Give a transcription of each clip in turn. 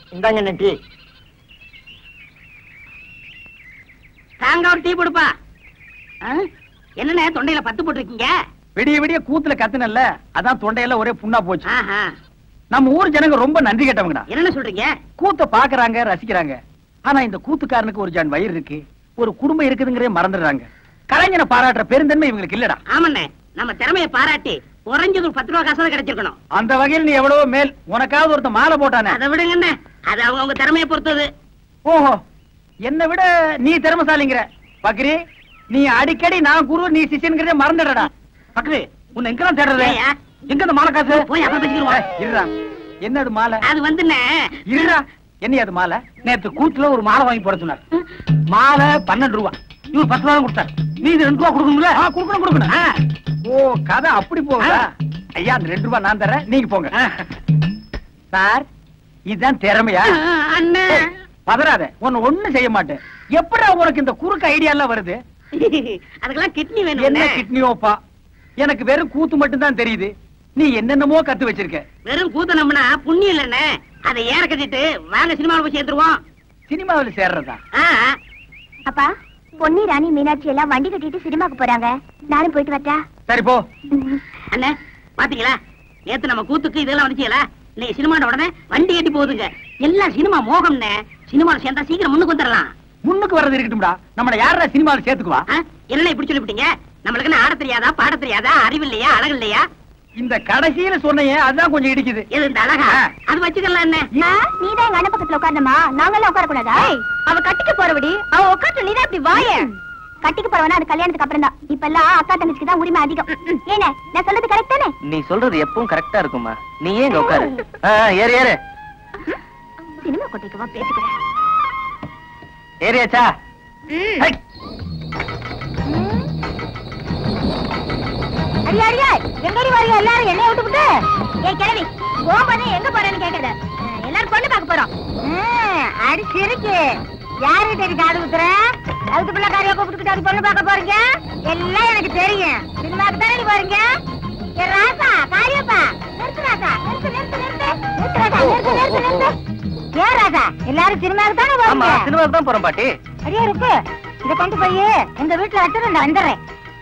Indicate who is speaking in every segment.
Speaker 1: இந்தாங்க என்ன டீ
Speaker 2: தாங்க ஒரு டீ கொடுப்பா என்னண்ணே தொண்டையில பத்து போட்டிருக்கீங்க
Speaker 3: விடிய விடிய கூத்துல கத்துனல்ல அதான் தொண்டையில ஒரே புண்ணா போச்சு
Speaker 2: ஆஹா.
Speaker 3: நம்ம ஊர் ஜனங்க ரொம்ப நன்றி கேட்டவங்கடா
Speaker 2: என்னண்ணே சொல்றீங்க
Speaker 3: கூத்த பாக்குறாங்க ரசிக்கிறாங்க ஆனா இந்த கூத்துக்காரனுக்கு ஒரு ஜான் வயிறு இருக்கு ஒரு குடும்பம் இருக்குதுங்கிறே மறந்துடுறாங்க கலைஞனை பாராட்டுற பெருந்தன்மை இவங்களுக்கு இல்லடா
Speaker 2: ஆமாண்ணே நம்ம திறமையை பாராட்டி குறைஞ்சது ஒரு பத்து ரூபா காசாவது கிடைச்சிருக்கணும்
Speaker 3: அந்த வகையில் நீ எவ்வளவோ மேல் உனக்காவது ஒருத்த மாலை போட்டானே
Speaker 2: அதை விடுங்கண்ணே அது அவங்க அவங்க திறமையை பொறுத்தது
Speaker 3: ஓஹோ என்னை விட நீ திறமசாலிங்கிற பக்ரி நீ அடிக்கடி நான் குரு நீ சிஷியன்கிறதே மறந்துடடா பக்ரி உன்னை எங்கெல்லாம் தேடுறது
Speaker 2: ஏய்யா.
Speaker 3: எங்க இந்த மாலை காசு
Speaker 2: போய் அப்புறம் பேசிக்கிடுவோம்.
Speaker 3: ஏய், இருடா என்னது மாலை
Speaker 2: அது வந்துண்ணே
Speaker 3: இருடா என்ன அது மாலை நேத்து கூத்துல ஒரு மாலை வாங்கி போட சொன்னார் மாலை பன்னெண்டு ரூபா இவர் பத்து ரூபா கொடுத்தார் நீ இது ரெண்டு ரூபா கொடுக்கணும்ல கொடுக்கணும் கொடுக்கணும் ஆ. ஓ கதை அப்படி போகுதா ஐயா அந்த ரெண்டு ரூபா நான் தரேன் நீங்க போங்க சார் இதுதான் திறமையா
Speaker 2: அண்ணே
Speaker 3: ஏய், பதறாத உன்னை ஒண்ணும் செய்ய மாட்டேன் எப்படா உனக்கு இந்த குறுக்கு ஐடியா எல்லாம் வருது
Speaker 2: அதுக்கெல்லாம் கிட்னி
Speaker 3: என்ன
Speaker 2: வேணும்
Speaker 3: கிட்னியோப்பா எனக்கு வெறும் கூத்து மட்டும் தான் தெரியுது நீ என்னென்னமோ கத்து வச்சிருக்க
Speaker 2: வெறும் கூத்த நம்பினா புண்ணியம் இல்லண்ணே அதை ஏற கட்டிட்டு வாங்க சினிமாவில் போய் சேர்த்துருவோம்
Speaker 3: சினிமாவில் சேர்றதா
Speaker 2: ஆ,
Speaker 4: அப்பா பொன்னி ராணி மீனாட்சி எல்லாம் வண்டி கட்டிட்டு சினிமாக்கு போறாங்க நானும் போயிட்டு வரட்டா
Speaker 3: சரி போ
Speaker 2: அண்ணே பாத்தீங்களா நேத்து நம்ம கூத்துக்கு இதெல்லாம் வந்துச்சீங்களா இன்னைக்கு சினிமாட உடனே வண்டி கட்டி போகுதுங்க எல்லாம் சினிமா மோகம்னே சினிமாவில் சேர்ந்தா சீக்கிரம் முன்னுக்கு வந்துடலாம்
Speaker 3: முன்னுக்கு வர்றது இருக்கட்டும்டா நம்மள யாரா சினிமாவில் சேர்த்துக்குவா
Speaker 2: ஆ, என்னண்ணே இப்படி சொல்லிவிட்டீங்க நம்மளுக்கு என்ன ஆட தெரியாதா பாட தெரியாதா அறிவு இல்லையா அழகு இல்லையா
Speaker 3: இந்த கடைசியில சொன்னையே அதுதான் கொஞ்சம் இடிக்குது
Speaker 2: எது இந்த அழகா
Speaker 3: ஆ.
Speaker 2: அது வச்சுக்கலாம் என்ன
Speaker 4: நீதான் எங்க அண்ணன் பக்கத்துல உட்கார்ந்தமா நாங்கெல்லாம் உட்கார கூடாதா அவ கட்டிக்க போறபடி அவ உட்காந்து நீதான் இப்படி வாய கட்டிக்க போறவனா அது கல்யாணத்துக்கு அப்புறம் தான் இப்ப எல்லாம் அக்கா தங்கச்சிக்கு தான் உரிமை அதிகம் ஏன நான் சொல்றது கரெக்ட் தானே
Speaker 1: நீ சொல்றது எப்பவும் கரெக்டா இருக்குமா நீ ஏன் இங்க உட்காரு ஆ, ஏறு ஏறு
Speaker 4: சினிமா கொட்டைக்கு வா பேசிக்கிறேன்
Speaker 1: ஏறியாச்சா ஹை.
Speaker 4: அடியா அடியா எங்கடி வரீங்க எல்லாரும் என்னைய விட்டுவிட்டு ஏய் கிழவி கோபம் எங்க போறேன்னு கேக்குறது அஹ், எல்லாரும் பொண்ணு பார்க்க போறோம் அடி சிரிக்கு யாருகிட்ட இருக்கு காது குத்துற அதுக்கு பிள்ளைக்காரியா கூப்பிட்டுக்கிட்டு அது பொண்ணு பார்க்க போறீங்க எல்லாம் எனக்கு தெரியும் சினிமாக்கு தானே நீ போறீங்க ஏ ராசா காரியப்பா நிறுத்து ராசா நிறுத்து நிறுத்து நிறுத்து நிறுத்து ராசா நிறுத்து நிறுத்து நிறுத்து ஏன் ராசா எல்லாரும் சினிமாக்கு தானே
Speaker 1: ஆமா
Speaker 4: போறீங்க
Speaker 1: சினிமாவுக்கு தான் போறோம் பாட்டி
Speaker 4: அடியா இருக்கு இத கொண்டு போய் எங்க வீட்டுல வச்சுட்டு நான் வந்துடுறேன்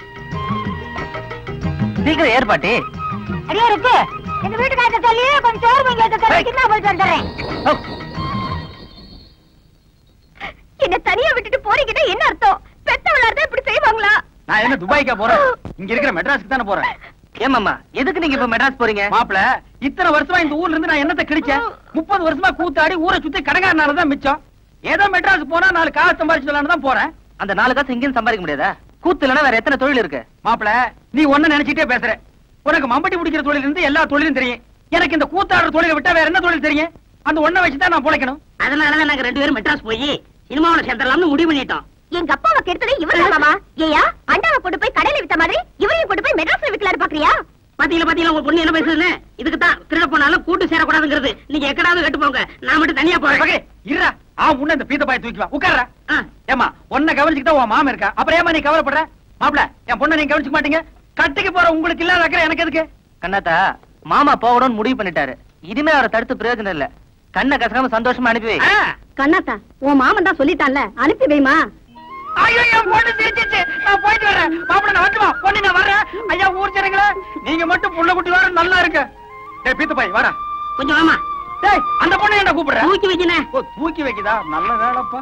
Speaker 1: சீக்கிரம் ஏறு பாட்டி
Speaker 4: அடியா இருக்கு எங்க வீட்டுக்காரத்த சொல்லி கொஞ்சம் சோறு வாங்கி வைக்க சொல்லி சின்ன போயிட்டு வந்துடுறேன்
Speaker 1: ஓ,
Speaker 4: என்ன தனியா விட்டுட்டு போறீங்கன்னா என்ன அர்த்தம் பெத்தவளா இருந்தா இப்படி செய்வாங்களா
Speaker 3: நான் என்ன துபாய்க்கா போறேன் இங்க இருக்கிற மெட்ராஸ்க்கு தானே போறேன்
Speaker 1: ஏமாம்மா எதுக்கு நீங்க இப்ப மெட்ராஸ் போறீங்க
Speaker 3: மாப்பிள இத்தனை வருஷமா இந்த ஊர்ல இருந்து நான் என்னத்தை கிழிச்சேன் முப்பது வருஷமா கூத்தாடி ஊரை சுத்தி கடங்காரனால தான் மிச்சம் ஏதோ மெட்ராஸ் போனா நாலு காசு சம்பாரிச்சு தான் போறேன்
Speaker 1: அந்த நாலு காசு எங்கேயும் சம்பாதிக்க முடியாதா கூத்து இல்லைன்னா வேற எத்தனை தொழில் இருக்கு
Speaker 3: மாப்பிள நீ ஒண்ணு நினைச்சிட்டே பேசுற உனக்கு மம்பட்டி பிடிக்கிற தொழில் இருந்து எல்லா தொழிலும் தெரியும் எனக்கு இந்த கூத்தாடுற தொழிலை விட்டா வேற என்ன தொழில் தெரியும் அந்த ஒண்ணை வச்சுதான் நான் பிழைக்கணும்
Speaker 2: அதனாலதான் நாங்க ரெண்டு பேரும் மெட்ராஸ் போய் சினிமாவில் சேர்ந்துடலாம்னு முடிவு பண்ணிட்டோம்
Speaker 4: எங்க அப்பாவை கெடுத்தது இவர் மாமா ஏயா அண்டாவை கொண்டு போய் கடையில வித்த மாதிரி இவரையும் கொண்டு போய் மெட்ராஸ்ல விக்கலான்னு பாக்குறியா
Speaker 2: பாத்தீங்களா பாத்தீங்களா உங்க பொண்ணு என்ன பேசுதுன்னு இதுக்கு தான் திருட போனாலும் கூட்டு சேரக்கூடாதுங்கிறது நீங்க எக்கடாவது கட்டு போங்க நான் மட்டும் தனியா போறேன்
Speaker 3: பகே, இருடா ஆ முன்ன இந்த பீத்த பாய தூக்கி வா உட்கார்றா
Speaker 2: ஆ,
Speaker 3: ஏமா உன்னை கவனிச்சுக்கிட்டா உன் மாமன் இருக்கா அப்புறம் ஏமா நீ கவலைப்படுற மாப்பிள என் பொண்ணை நீங்க கவனிச்சுக்க மாட்டீங்க கட்டிக்கு போற உங்களுக்கு இல்லாத அக்கறை எனக்கு எதுக்கு
Speaker 1: கண்ணாத்தா மாமா போகணும்னு முடிவு பண்ணிட்டாரு இனிமே அவரை தடுத்து பிரயோஜனம் இல்ல கண்ணை கசக்காம சந்தோஷமா அனுப்பி வை
Speaker 3: ஆ.
Speaker 4: கண்ணாத்தா உன் மாமன் தான் சொல்லிட்டான்ல அனுப்பி வைமா
Speaker 3: ஐயோ என் பொண்ணு சிரிச்சிச்சு நான் போயிட்டு வரேன் மாப்பிள நான் வரட்டுமா பொண்ணு நான் வரேன் ஐயா ஊர் ஜனங்களே நீங்க மட்டும் புள்ள குட்டி வர நல்லா இருக்கு டேய் பீத்த பாய் வாடா
Speaker 2: கொஞ்சம் வாமா
Speaker 3: டேய் அந்த பொண்ணு என்ன கூப்பிடுற
Speaker 2: தூக்கி வைக்கினேன்
Speaker 3: ஓ தூக்கி வைக்குதா நல்ல வேலைப்பா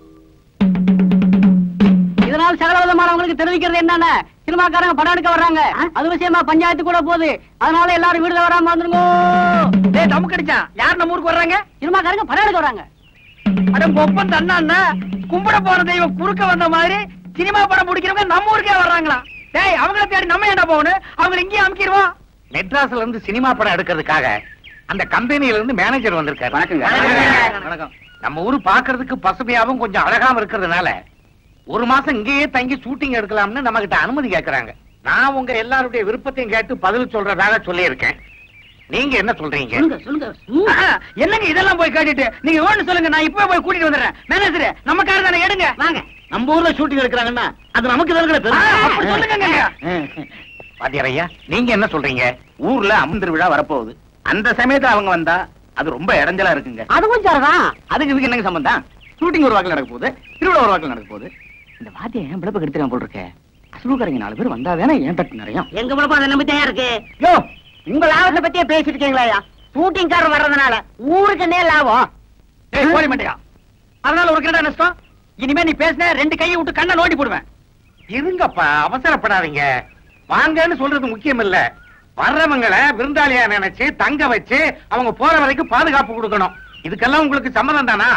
Speaker 2: இதனால் சகல விதமானவங்களுக்கு தெரிவிக்கிறது என்னென்ன சினிமாக்காரங்க படம் எடுக்க வர்றாங்க அது விஷயமா பஞ்சாயத்து கூட போகுது அதனால எல்லாரும் வீடுல வராம வந்துருங்க
Speaker 3: டேய் தமக்கு அடிச்சான் யார் நம்ம ஊருக்கு வர்றாங்க
Speaker 2: சினிமாக்காரங்க படம் எடுக்க வராங்க
Speaker 3: அட ஒப்பன் தண்ணா கும்பிட போற தெய்வம் குறுக்க வந்த மாதிரி சினிமா படம் பிடிக்கிறவங்க நம்ம ஊருக்கே வர்றாங்களா டேய் அவங்கள தேடி நம்ம என்ன போகணும் அவங்கள இங்கேயே அமுக்கிடுவோம்
Speaker 5: மெட்ராஸ்ல இருந்து சினிமா படம் எடுக்கிறதுக்காக அந்த கம்பெனில இருந்து மேனேஜர் வந்திருக்காரு
Speaker 3: வணக்கங்க.
Speaker 5: வணக்கம் நம்ம ஊரு பாக்குறதுக்கு பசுமையாவும் கொஞ்சம் அழகாவும் இருக்கிறதுனால ஒரு மாசம் இங்கேயே தங்கி ஷூட்டிங் எடுக்கலாம்னு நம்ம கிட்ட அனுமதி கேக்குறாங்க நான் உங்க எல்லாருடைய விருப்பத்தையும் கேட்டு பதில் சொல்றதாக சொல்லியிருக்கேன் நீங்க என்ன சொல்றீங்க
Speaker 2: சொல்லுங்க சொல்லுங்க ம்.
Speaker 3: ஆ, என்னங்க இதெல்லாம் போய் கேட்டுட்டு நீங்க வேணும் சொல்லுங்க நான் இப்பவே போய் கூட்டிட்டு வந்துடுறேன் மேனேஜர் நம்ம கார் தானே எடுங்க
Speaker 2: வாங்க
Speaker 5: நம்ம ஊர்ல ஷூட்டிங் எடுக்கிறாங்கன்னா அது நமக்கு
Speaker 3: ஆ, அப்படி சொல்லுங்கங்க.
Speaker 5: பாத்தியாரையா நீங்க என்ன சொல்றீங்க ஊர்ல அம்மன் திருவிழா வரப்போகுது அந்த சமயத்துல அவங்க வந்தா
Speaker 3: அது ரொம்ப இடைஞ்சலா இருக்குங்க
Speaker 2: அதுவும் சரிதான்
Speaker 3: அதுக்கு இதுக்கு என்னங்க சம்பந்தம் ஷூட்டிங் ஒரு வாக்கில் நடக்க போகுது திருவிழா ஒரு வாக்கில் நடக்க போகுது இந்த வாத்தியம் ஏன் பிழப்பு கெடுத்துறான் போல் இருக்கே அசுலுக்காரங்க நாலு பேர் வந்தா தானே ஏன் தட்டு நிறைய
Speaker 2: எங்க பிழப்ப அதை நம்பித்தான் இருக்கு
Speaker 3: யோ
Speaker 2: உங்க லாபத்தை பத்தியே பேசிட்டு இருக்கீங்களா ஷூட்டிங்காரர் வர்றதுனால ஊருக்கு என்ன லாபம்
Speaker 3: ஏய், கோழி மண்டையா அதனால ஒரு கிட்ட நஷ்டம் இனிமே நீ பேசின ரெண்டு கையை விட்டு கண்ணை நோண்டி போடுவேன்
Speaker 5: இருங்கப்பா அவசரப்படாதீங்க வாங்கன்னு சொல்றது முக்கியம் இல்ல வர்றவங்களை விருந்தாளியா நினைச்சு தங்க வச்சு அவங்க போற வரைக்கும் பாதுகாப்பு கொடுக்கணும் இதுக்கெல்லாம் உங்களுக்கு சம்மதம் தானா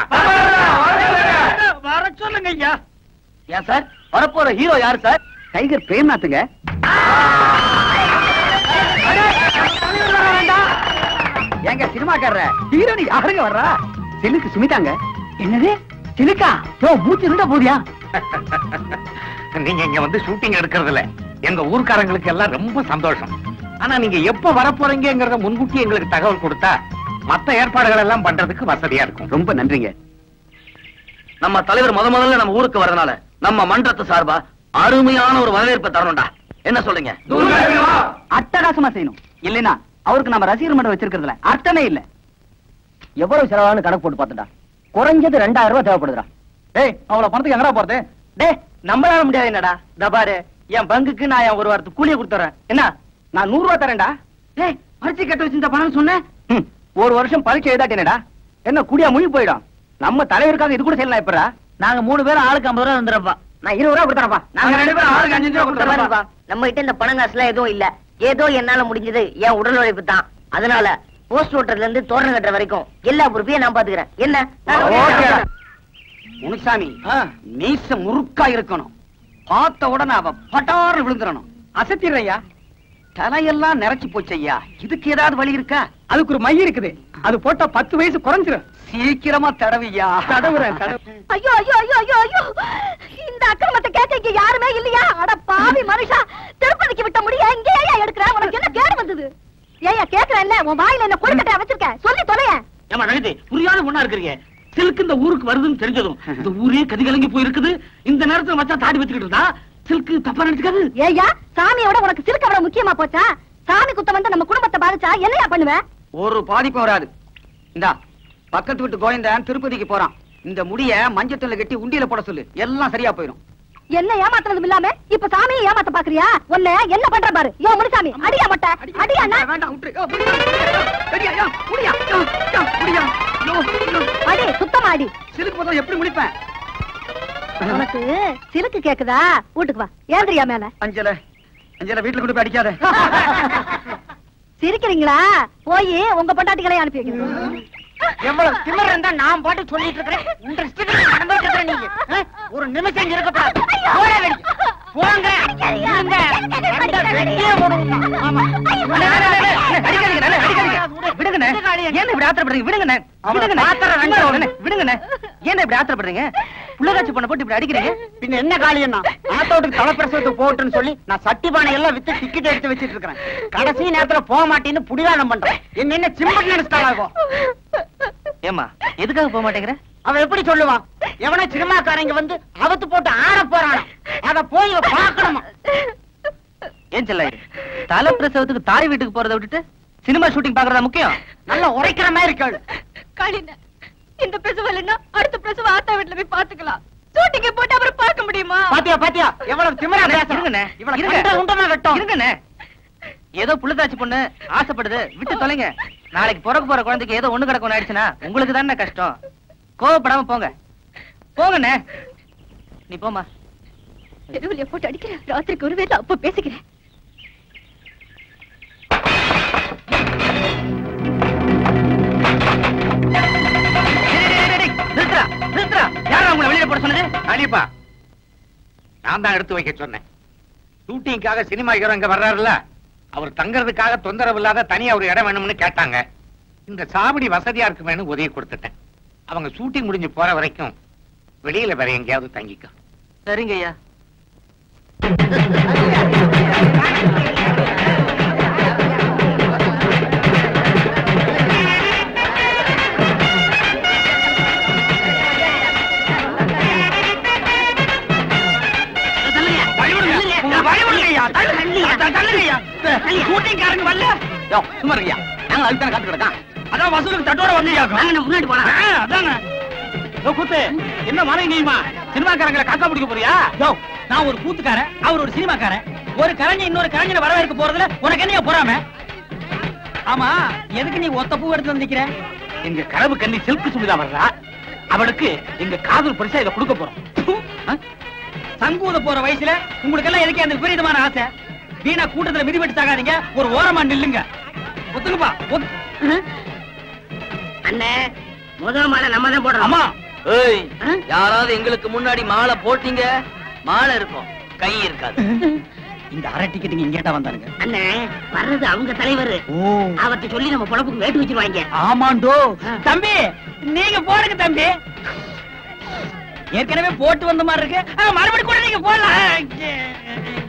Speaker 3: வர சொல்லுங்க ஐயா ஏன் சார் வரப்போற ஹீரோ யாரு சார் டைகர் பிரேம்நாத்துங்க ஏங்க சினிமாக்காரர ஹீரோனி யாருங்க வர்றா சிலுக்கு சுமிதாங்க என்னது சிலுக்கா யோ மூச்சு இருந்தா போதியா
Speaker 5: நீங்க இங்க வந்து ஷூட்டிங் எடுக்கிறதுல எங்க ஊர்க்காரங்களுக்கு எல்லாம் ரொம்ப சந்தோஷம் ஆனா நீங்க எப்ப வரப்போறீங்கிறத முன்கூட்டி எங்களுக்கு தகவல் கொடுத்தா மத்த ஏற்பாடுகள் எல்லாம் பண்றதுக்கு வசதியா இருக்கும்
Speaker 3: ரொம்ப நன்றிங்க நம்ம தலைவர் முத முதல்ல நம்ம ஊருக்கு வரதுனால நம்ம மன்றத்து சார்பா அருமையான ஒரு வரவேற்பை தரணும்டா என்ன சொல்றீங்க அட்டகாசமா செய்யணும் இல்லைன்னா அவருக்கு நம்ம ரசிகர் மன்றம் வச்சிருக்கிறதுல அர்த்தமே இல்ல எவ்வளவு செலவானு கணக்கு போட்டு பார்த்துடா குறைஞ்சது ரெண்டாயிரம் ரூபாய் தேவைப்படுதுடா டேய் அவ்வளவு பணத்துக்கு எங்கடா போறது டேய் நம்மளால முடியாது என்னடா இந்த பாரு என் பங்குக்கு நான் என் ஒரு வாரத்துக்கு கூலியை கொடுத்துறேன் என்ன நான் நூறு ரூபாய் தரேன்டா டேய் பரிசு கட்ட வச்சிருந்த பணம் சொன்னேன் ஒரு வருஷம் பரீட்சை எழுதாட்டேனடா என்ன குடியா முழி போயிடும் நம்ம தலைவருக்காக இது கூட செய்யலாம் எப்படா
Speaker 2: நாங்க மூணு பேரும் ஆளுக்கு ஐம்பது ரூபா வந்துடுறப்பா
Speaker 3: நான் இருபது ரூபா கொடுத்துறப்பா நாங்க ரெண்டு பேரும் ஆளுக்கு அஞ்சு ரூபா கொடுத்துறப்பா
Speaker 4: நம்ம கிட்ட இந்த பணம் காசுலாம் எதுவும் இல்ல ஏதோ என்னால முடிஞ்சது என் உடல் உழைப்பு தான் அதனால போஸ்ட் ஓட்டர்ல இருந்து தோரணம் கட்டுற வரைக்கும் எல்லா பொறுப்பையும் நான் பாத்துக்கிறேன் என்ன
Speaker 3: ஓகேடா. முனுசாமி மீச முறுக்கா இருக்கணும் பார்த்த உடனே அவ பட்டாறு விழுந்துடணும் அசத்திடுறையா தலையெல்லாம் நிறைச்சு போச்சு ஐயா இதுக்கு ஏதாவது வழி இருக்கா அதுக்கு ஒரு மை இருக்குது அது போட்டா பத்து வயசு குறைஞ்சிரும் சீக்கிரமா தடவியா தடவுறேன் தடவு
Speaker 4: ஐயோ ஐயோ ஐயோ ஐயோ ஐயோ இந்த அக்கிரமத்தை கேட்க இங்க யாருமே இல்லையா அட பாவி மனுஷா திருப்பதிக்கு விட்ட முடிய இங்கே ஏன் எடுக்கிற உனக்கு என்ன கேடு வந்தது ஏயா கேக்குறேன்ல உன் வாயில என்ன கொழுக்கட்டையா வச்சிருக்க சொல்லி தொலைய
Speaker 2: ஏமா நகத்தி புரியாத ஒண்ணா இருக்கிறீங்க சில்க் இந்த ஊருக்கு வருதுன்னு தெரிஞ்சதும் இந்த ஊரே கதி கலங்கி போயிருக்குது இந்த நேரத்துல மச்சான் தாடி வச்சுக்கிட்டு இருந்தா சில்க் தப்பா நினைச்சுக்காது
Speaker 4: ஏயா சாமியோட உனக்கு சிறுக்க விட முக்கியமா போச்சா சாமி குத்தம் வந்து நம்ம குடும்பத்தை பாதிச்சா என்னையா பண்ணுவ
Speaker 3: ஒரு பாதிப்பும் வராது இந்தா பக்கத்து வீட்டு கோயந்தன் திருப்பதிக்கு போறான் இந்த முடிய மஞ்சத்துல கட்டி உண்டியில போட சொல்லு எல்லாம் சரியா போயிடும்
Speaker 4: என்ன ஏமாத்துறதும் இல்லாம இப்ப சாமியை ஏமாத்த பாக்குறியா உன்னை என்ன பண்ற பாரு யோ முனுசாமி அடியா மட்ட அடியா அண்ணா.
Speaker 3: வேண்டாம் விட்டுரு. யோ, முடியா, ரெடியா, யோ, முடியா, யோ, யோ, முடியா. யோ, யோ.
Speaker 4: அடி சுத்தமா அடி
Speaker 3: சிலுக்கு போதும் எப்படி முடிப்பேன்
Speaker 4: உனக்கு சிறுக்கு கேக்குதா வீட்டுக்கு வா ஏந்திரியா மேல
Speaker 3: அஞ்சல அஞ்சல வீட்டுல கொண்டு போய் அடிக்காத
Speaker 4: சிரிக்கிறீங்களா போய் உங்க பொண்டாட்டிகளை அனுப்பி வைக்கிறேன்
Speaker 2: எவ்வளவு திமிர் இருந்தா நான் பாட்டு சொல்லிட்டு இருக்கிறேன் உங்க இஷ்டத்துக்கு நடந்துட்டு இருக்கிற நீங்க ஆ? ஒரு நிமிஷம் இங்க இருக்கப்படாது போட வேண்டி போங்க இருங்க. வந்த வெட்டியே போடுவோம். ஆமா.
Speaker 3: அடிக்காதீங்க, நல்ல, அடிக்காதீங்க. விடுங்கண்ணே. ஏன் இப்படி ஆத்திரப்படுறீங்க? விடுங்கண்ணே. விடுங்கண்ணே.
Speaker 2: பாத்திரம்
Speaker 3: சும்மா
Speaker 2: ரெண்டு.
Speaker 3: இருங்கண்ணே. விடுங்கண்ணே. ஏன் இப்படி ஆத்திரப்படுறீங்க புள்ளகாட்சி பண்ண போட்டு இப்படி அடிக்கிறீங்க
Speaker 2: பின்ன என்ன காளியண்ணா ஆத்தோட்டுக்கு தலைப்பிரசவத்துக்கு போட்டுன்னு சொல்லி நான் சட்டி பானை எல்லாம் வித்து டிக்கெட் எடுத்து வச்சிட்டு இருக்கிறேன் கடைசி நேரத்துல போக மாட்டேன்னு புடிவாதம் பண்றேன் என்ன என்ன சிம்பட் நினைச்சிட்டாளாகும்
Speaker 3: ஏமா எதுக்காக போக மாட்டேங்கிற
Speaker 2: அவன் எப்படி சொல்லுவான் எவனா சினிமாக்காரங்க வந்து அவத்து போட்டு ஆட போறானா அத போய் இவ பார்க்கணுமா
Speaker 3: ஏன் செல்ல தலை பிரசவத்துக்கு தாய் வீட்டுக்கு போறதை விட்டுட்டு சினிமா ஷூட்டிங் பாக்குறதா முக்கியம்
Speaker 2: நல்லா உரைக்கிற மாதிரி கேளு
Speaker 4: காளின இந்த பிரசவம் இல்லைன்னா அடுத்த பிரசவம் ஆத்தா வீட்டுல போய் பாத்துக்கலாம் ஷூட்டிங்க போட்டு அப்புறம் பார்க்க முடியுமா
Speaker 2: பாத்தியா பாத்தியா எவ்வளவு திமிரா பேசுறா
Speaker 3: இருங்கண்ணே.
Speaker 2: இவள
Speaker 3: இருங்க.
Speaker 2: கண்ட உண்டமா வெட்டும்
Speaker 3: இருங்கண்ணே ஏதோ புள்ளதாச்சி பொண்ணு ஆசைப்படுது விட்டு தொலைங்க நாளைக்கு பிறக்க போற குழந்தைக்கு ஏதோ ஒண்ணு கிடக்கும் ஆயிடுச்சுன்னா உங்களுக்கு தானே கஷ்டம் கோவப்படாம போங்க போங்கண்ணே நீ போமா
Speaker 4: தெருவில் போட்டு அடிக்கிறேன் ராத்திரிக்கு ஒரு வேலை அப்ப பேசிக்கிறேன்
Speaker 3: நிறுத்துறா நிறுத்துறா யாரா உங்களை வெளியில போட சொன்னது
Speaker 5: அலிப்பா நான் தான் எடுத்து வைக்க சொன்னேன் ஷூட்டிங்காக சினிமா ஹீரோ இங்க வர்றாருல்ல அவர் தங்கறதுக்காக தொந்தரவு இல்லாத தனியா ஒரு இடம் வேணும்னு கேட்டாங்க இந்த சாவடி வசதியா இருக்குமேனு உதவி கொடுத்துட்டேன் அவங்க ஷூட்டிங் முடிஞ்சு போற வரைக்கும் வெளியில வேற எங்கேயாவது தங்கிக்க
Speaker 3: சரிங்க ஐயா ஷூட்டிங்காரங்க வரல யோ சும்மா இருங்கய்யா நாங்க அதுக்கு தானே காத்து கிடக்கான் அதான் வசூலுக்கு தட்டோட வந்தியாக்கும்
Speaker 2: வாங்க முன்னாடி போலாம்
Speaker 3: அதானே கூத்து என்ன மழை நீயுமா சினிமாக்காரங்களை காக்கா பிடிக்க போறியா யோ நான் ஒரு கூத்துக்காரன் அவர் ஒரு சினிமாக்காரன் ஒரு கலைஞன் இன்னொரு கலைஞனை வரவேற்க போறதுல உனக்கு என்னைய போறாம ஆமா எதுக்கு நீ ஒத்த பூ எடுத்து வந்து நிக்கிற எங்க கனவு கண்ணி சில்க் சுமிதா வர்றா அவளுக்கு எங்க காதல் பரிசா இதை கொடுக்க போறோம் ஆ? சங்கூத போற வயசுல உங்களுக்கு எல்லாம் எதுக்கு அந்த விபரீதமான ஆசை வீணா கூட்டத்துல மிதிபட்டு சாகாதீங்க ஒரு ஓரமா நில்லுங்க ஒத்துக்குப்பா ஒத்து-
Speaker 2: அண்ணே முதல் மாலை நம்ம தான் போடுறோம்
Speaker 3: அம்மா
Speaker 1: ஏய் யாராவது எங்களுக்கு முன்னாடி மாலை போட்டீங்க மாலை இருக்கும் கை இருக்காது
Speaker 3: இந்த அரை டிக்கெட்டுங்க இங்கேட்டா வந்தாருங்க
Speaker 2: அண்ணே வர்றது அவங்க தலைவர்
Speaker 3: ஓ
Speaker 2: அவர்கிட்ட சொல்லி நம்ம பொழப்புக்கு வேட்டு வச்சிருவாங்க
Speaker 3: ஆமாண்டோ தம்பி நீங்க போடுங்க தம்பி ஏற்கனவே போட்டு வந்த மாதிரி இருக்கு ஆ, மறுபடியும் கூட நீங்க போடலாம்